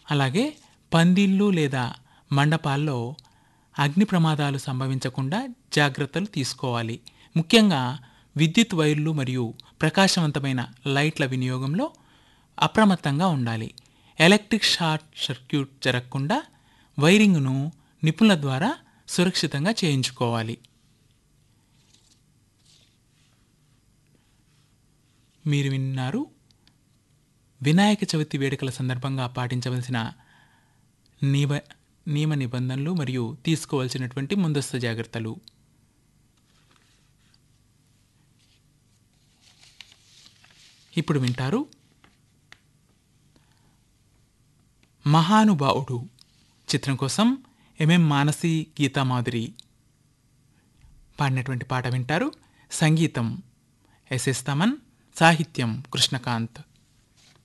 అలాగే పందిళ్ళు లేదా మండపాల్లో అగ్ని ప్రమాదాలు సంభవించకుండా జాగ్రత్తలు తీసుకోవాలి ముఖ్యంగా విద్యుత్ వైర్లు మరియు ప్రకాశవంతమైన లైట్ల వినియోగంలో అప్రమత్తంగా ఉండాలి ఎలక్ట్రిక్ షార్ట్ సర్క్యూట్ జరగకుండా వైరింగ్ను నిపుణుల ద్వారా సురక్షితంగా చేయించుకోవాలి మీరు విన్నారు వినాయక చవితి వేడుకల సందర్భంగా పాటించవలసిన నిబ నియమ నిబంధనలు మరియు తీసుకోవాల్సినటువంటి ముందస్తు జాగ్రత్తలు ఇప్పుడు వింటారు మహానుభావుడు చిత్రం కోసం ఎంఎం మానసి గీతామాధురి పాడినటువంటి పాట వింటారు సంగీతం ఎస్ఎస్ తమన్ సాహిత్యం కృష్ణకాంత్